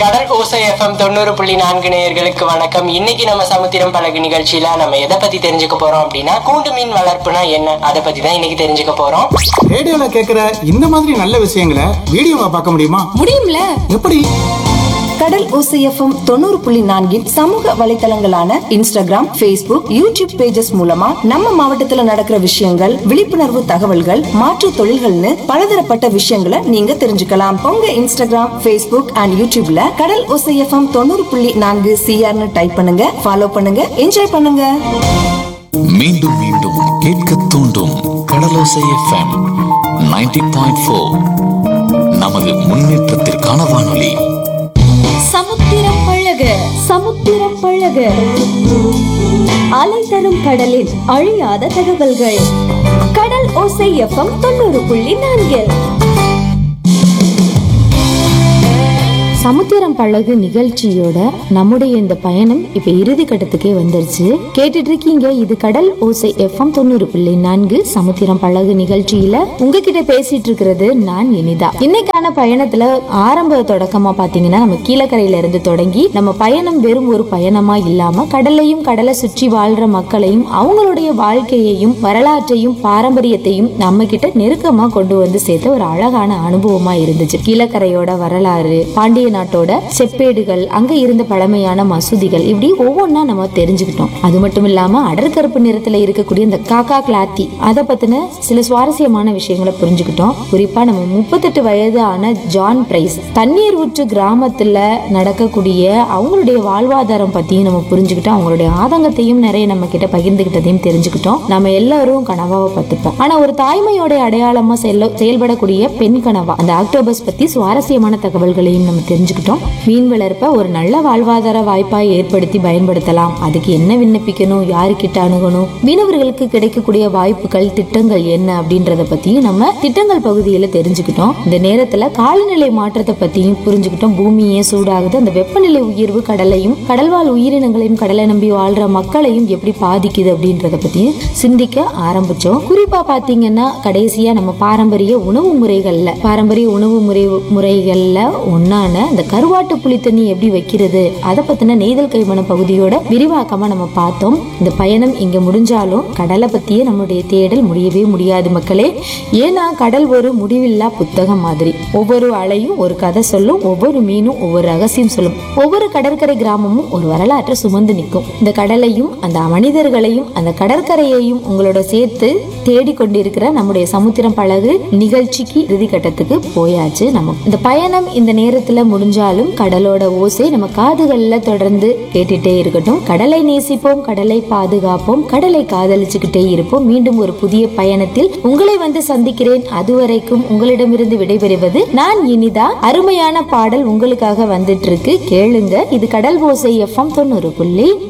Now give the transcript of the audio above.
கடல் ஓசை எஃப்எம் தொண்ணூறு புள்ளி நான்கு நேயர்களுக்கு வணக்கம் இன்னைக்கு நம்ம சமுத்திரம் பழகு நிகழ்ச்சியில நம்ம எதை பத்தி தெரிஞ்சுக்க போறோம் அப்படின்னா கூண்டு மீன் வளர்ப்புனா என்ன அதை பத்தி தான் இன்னைக்கு தெரிஞ்சுக்க போறோம் ரேடியோல கேக்குற இந்த மாதிரி நல்ல விஷயங்களை வீடியோவா பார்க்க முடியுமா முடியும்ல எப்படி கடல் ஓசைஎஃப்எம் தொண்ணூறு புள்ளி நான்கின் சமூக வலைத்தளங்களான இன்ஸ்டாகிராம் Facebook யூடியூப் பேஜஸ் மூலமா நம்ம மாவட்டத்துல நடக்கிற விஷயங்கள் விழிப்புணர்வு தகவல்கள் மாற்று தொழில்கள்னு பலதரப்பட்ட விஷயங்களை நீங்க தெரிஞ்சுக்கலாம் உங்க இன்ஸ்டாகிராம் Facebook அண்ட் யூடியூப்ல கடல் ஓசைஎஃப்எம் தொண்ணூறு புள்ளி நான்கு சிஆர்னு டைப் பண்ணுங்க ஃபாலோ பண்ணுங்க என்ஜாய் பண்ணுங்க மீண்டும் மீண்டும் கேட்க தூண்டும் கடலோசை எஃப்எம் 90.4 பாயிண்ட் ஃபோர் நமது முன்னேற்றத்திற்கான வானொலி சமுத்திரம் பழக சமுத்திரம் பழக அலை தரும் கடலில் அழியாத தகவல்கள் கடல் ஓசை எஃப்எம் தொண்ணூறு புள்ளி நான்கு சமுத்திரம் பழகு நிகழ்ச்சியோட நம்முடைய இந்த பயணம் இப்ப இறுதி கட்டத்துக்கே வந்துருச்சு கேட்டுட்டு இருக்கீங்க இது கடல் ஓசை எஃப்எம் தொண்ணூறு புள்ளி நான்கு சமுத்திரம் பழகு நிகழ்ச்சியில உங்ககிட்ட பேசிட்டு இருக்கிறது நான் இனிதா இன்னைக்கான பயணத்துல ஆரம்ப தொடக்கமா பாத்தீங்கன்னா நம்ம கீழக்கரையில இருந்து தொடங்கி நம்ம பயணம் வெறும் ஒரு பயணமா இல்லாம கடலையும் கடலை சுற்றி வாழ்ற மக்களையும் அவங்களுடைய வாழ்க்கையையும் வரலாற்றையும் பாரம்பரியத்தையும் நம்ம கிட்ட நெருக்கமா கொண்டு வந்து சேர்த்த ஒரு அழகான அனுபவமா இருந்துச்சு கீழக்கரையோட வரலாறு பாண்டிய நாட்டோட செப்பேடுகள் அங்க இருந்த பழமையான மசூதிகள் இப்படி ஒவ்வொன்றா நம்ம தெரிஞ்சுக்கிட்டோம் அது மட்டும் இல்லாம அடர்கருப்பு நிறத்துல இருக்கக்கூடிய இந்த காக்கா கிளாத்தி அதை பத்தின சில சுவாரஸ்யமான விஷயங்களை புரிஞ்சுக்கிட்டோம் குறிப்பா நம்ம முப்பத்தெட்டு வயது ஆன ஜான் பிரைஸ் தண்ணீர் ஊற்று கிராமத்துல நடக்கக்கூடிய அவங்களுடைய வாழ்வாதாரம் பத்தியும் நம்ம புரிஞ்சுக்கிட்டோம் அவங்களுடைய ஆதங்கத்தையும் நிறைய நம்ம கிட்ட பகிர்ந்துகிட்டதையும் தெரிஞ்சுக்கிட்டோம் நம்ம எல்லாரும் கனவாவை பார்த்துப்போம் ஆனா ஒரு தாய்மையோட அடையாளமா செல்ல செயல்படக்கூடிய பெண் கனவா அந்த ஆக்டோபஸ் பத்தி சுவாரஸ்யமான தகவல்களையும் நம்ம தெரிஞ்சுக்கிட்டோம் மீன் வளர்ப்ப ஒரு நல்ல வாழ்வாதார வாய்ப்பாய் ஏற்படுத்தி பயன்படுத்தலாம் அதுக்கு என்ன விண்ணப்பிக்கணும் யாருக்கிட்ட அணுகணும் மீனவர்களுக்கு கிடைக்கக்கூடிய வாய்ப்புகள் திட்டங்கள் என்ன அப்படின்றத பத்தியும் நம்ம திட்டங்கள் பகுதியில தெரிஞ்சுக்கிட்டோம் இந்த நேரத்துல காலநிலை மாற்றத்தை பத்தியும் புரிஞ்சுக்கிட்டோம் பூமியே சூடாகுது அந்த வெப்பநிலை உயர்வு கடலையும் கடல்வாழ் உயிரினங்களையும் கடலை நம்பி வாழ்ற மக்களையும் எப்படி பாதிக்குது அப்படின்றத பத்தியும் சிந்திக்க ஆரம்பிச்சோம் குறிப்பா பாத்தீங்கன்னா கடைசியா நம்ம பாரம்பரிய உணவு முறைகள்ல பாரம்பரிய உணவு முறை முறைகள்ல ஒன்னான இந்த கருவாட்டு புளித்தண்ணி எப்படி வைக்கிறது அதை பத்தின நெய்தல் கைமண பகுதியோட விரிவாக்கமா நம்ம பார்த்தோம் இந்த பயணம் இங்க முடிஞ்சாலும் கடலை பத்தியே நம்மளுடைய தேடல் முடியவே முடியாது மக்களே ஏன்னா கடல் ஒரு முடிவில்லா புத்தகம் மாதிரி ஒவ்வொரு அலையும் ஒரு கதை சொல்லும் ஒவ்வொரு மீனும் ஒவ்வொரு ரகசியம் சொல்லும் ஒவ்வொரு கடற்கரை கிராமமும் ஒரு வரலாற்றை சுமந்து நிற்கும் இந்த கடலையும் அந்த மனிதர்களையும் அந்த கடற்கரையையும் உங்களோட சேர்த்து தேடிக்கொண்டிருக்கிற நம்முடைய சமுத்திரம் பழகு நிகழ்ச்சிக்கு இறுதி கட்டத்துக்கு போயாச்சு நம்ம இந்த பயணம் இந்த நேரத்துல முடிஞ்சாலும் கடலோட ஓசை நம்ம காதுகள்ல தொடர்ந்து கேட்டுட்டே இருக்கட்டும் கடலை நேசிப்போம் கடலை பாதுகாப்போம் கடலை காதலிச்சுக்கிட்டே இருப்போம் மீண்டும் ஒரு புதிய பயணத்தில் உங்களை வந்து சந்திக்கிறேன் அதுவரைக்கும் உங்களிடமிருந்து விடைபெறுவது நான் இனிதா அருமையான பாடல் உங்களுக்காக வந்துட்டு இருக்கு கேளுங்க இது கடல் ஓசை எஃப்எம் தொண்ணூறு புள்ளி